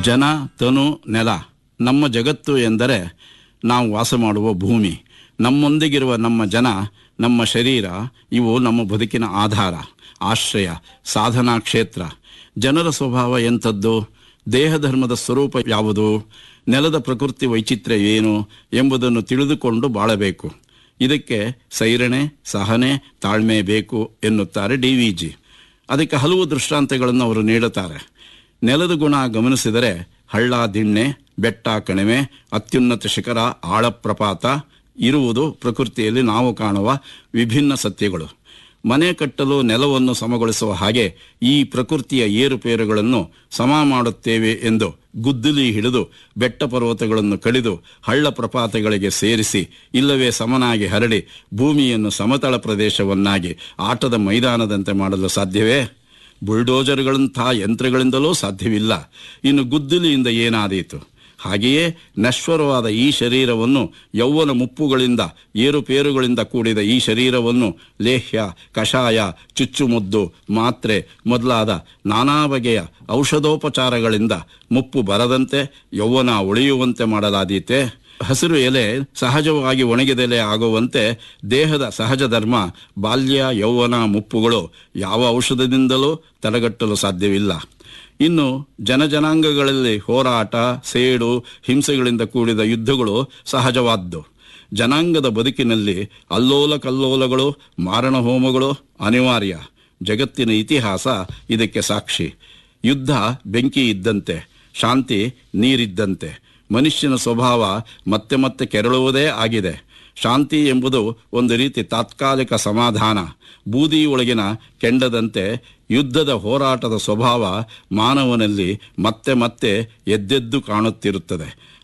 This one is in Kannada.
ಜನ ತನು ನೆಲ ನಮ್ಮ ಜಗತ್ತು ಎಂದರೆ ನಾವು ವಾಸ ಮಾಡುವ ಭೂಮಿ ನಮ್ಮೊಂದಿಗಿರುವ ನಮ್ಮ ಜನ ನಮ್ಮ ಶರೀರ ಇವು ನಮ್ಮ ಬದುಕಿನ ಆಧಾರ ಆಶ್ರಯ ಸಾಧನಾ ಕ್ಷೇತ್ರ ಜನರ ಸ್ವಭಾವ ಎಂಥದ್ದು ದೇಹಧರ್ಮದ ಸ್ವರೂಪ ಯಾವುದು ನೆಲದ ಪ್ರಕೃತಿ ವೈಚಿತ್ರ್ಯ ಏನು ಎಂಬುದನ್ನು ತಿಳಿದುಕೊಂಡು ಬಾಳಬೇಕು ಇದಕ್ಕೆ ಸೈರಣೆ ಸಹನೆ ತಾಳ್ಮೆ ಬೇಕು ಎನ್ನುತ್ತಾರೆ ಡಿ ವಿ ಜಿ ಅದಕ್ಕೆ ಹಲವು ದೃಷ್ಟಾಂತಗಳನ್ನು ಅವರು ನೀಡುತ್ತಾರೆ ನೆಲದ ಗುಣ ಗಮನಿಸಿದರೆ ಹಳ್ಳ ದಿಣ್ಣೆ ಬೆಟ್ಟ ಕಣಿವೆ ಅತ್ಯುನ್ನತ ಶಿಖರ ಆಳಪ್ರಪಾತ ಇರುವುದು ಪ್ರಕೃತಿಯಲ್ಲಿ ನಾವು ಕಾಣುವ ವಿಭಿನ್ನ ಸತ್ಯಗಳು ಮನೆ ಕಟ್ಟಲು ನೆಲವನ್ನು ಸಮಗೊಳಿಸುವ ಹಾಗೆ ಈ ಪ್ರಕೃತಿಯ ಏರುಪೇರುಗಳನ್ನು ಸಮ ಮಾಡುತ್ತೇವೆ ಎಂದು ಗುದ್ದಲಿ ಹಿಡಿದು ಬೆಟ್ಟ ಪರ್ವತಗಳನ್ನು ಕಡಿದು ಹಳ್ಳ ಪ್ರಪಾತಗಳಿಗೆ ಸೇರಿಸಿ ಇಲ್ಲವೇ ಸಮನಾಗಿ ಹರಡಿ ಭೂಮಿಯನ್ನು ಸಮತಳ ಪ್ರದೇಶವನ್ನಾಗಿ ಆಟದ ಮೈದಾನದಂತೆ ಮಾಡಲು ಸಾಧ್ಯವೇ ಬುಲ್ಡೋಜರ್ಗಳಂಥ ಯಂತ್ರಗಳಿಂದಲೂ ಸಾಧ್ಯವಿಲ್ಲ ಇನ್ನು ಗುದ್ದಲಿಯಿಂದ ಏನಾದೀತು ಹಾಗೆಯೇ ನಶ್ವರವಾದ ಈ ಶರೀರವನ್ನು ಯೌವನ ಮುಪ್ಪುಗಳಿಂದ ಏರುಪೇರುಗಳಿಂದ ಕೂಡಿದ ಈ ಶರೀರವನ್ನು ಲೇಹ್ಯ ಕಷಾಯ ಚುಚ್ಚುಮದ್ದು ಮಾತ್ರೆ ಮೊದಲಾದ ನಾನಾ ಬಗೆಯ ಔಷಧೋಪಚಾರಗಳಿಂದ ಮುಪ್ಪು ಬರದಂತೆ ಯೌವನ ಉಳಿಯುವಂತೆ ಮಾಡಲಾದೀತೆ ಹಸಿರು ಎಲೆ ಸಹಜವಾಗಿ ಒಣಗಿದೆಲೆ ಆಗುವಂತೆ ದೇಹದ ಸಹಜ ಧರ್ಮ ಬಾಲ್ಯ ಯೌವನ ಮುಪ್ಪುಗಳು ಯಾವ ಔಷಧದಿಂದಲೂ ತಡೆಗಟ್ಟಲು ಸಾಧ್ಯವಿಲ್ಲ ಇನ್ನು ಜನಜನಾಂಗಗಳಲ್ಲಿ ಹೋರಾಟ ಸೇಡು ಹಿಂಸೆಗಳಿಂದ ಕೂಡಿದ ಯುದ್ಧಗಳು ಸಹಜವಾದ್ದು ಜನಾಂಗದ ಬದುಕಿನಲ್ಲಿ ಅಲ್ಲೋಲ ಕಲ್ಲೋಲಗಳು ಮಾರಣ ಹೋಮಗಳು ಅನಿವಾರ್ಯ ಜಗತ್ತಿನ ಇತಿಹಾಸ ಇದಕ್ಕೆ ಸಾಕ್ಷಿ ಯುದ್ಧ ಬೆಂಕಿ ಇದ್ದಂತೆ ಶಾಂತಿ ನೀರಿದ್ದಂತೆ ಮನುಷ್ಯನ ಸ್ವಭಾವ ಮತ್ತೆ ಮತ್ತೆ ಕೆರಳುವುದೇ ಆಗಿದೆ ಶಾಂತಿ ಎಂಬುದು ಒಂದು ರೀತಿ ತಾತ್ಕಾಲಿಕ ಸಮಾಧಾನ ಬೂದಿಯೊಳಗಿನ ಕೆಂಡದಂತೆ ಯುದ್ಧದ ಹೋರಾಟದ ಸ್ವಭಾವ ಮಾನವನಲ್ಲಿ ಮತ್ತೆ ಮತ್ತೆ ಎದ್ದೆದ್ದು ಕಾಣುತ್ತಿರುತ್ತದೆ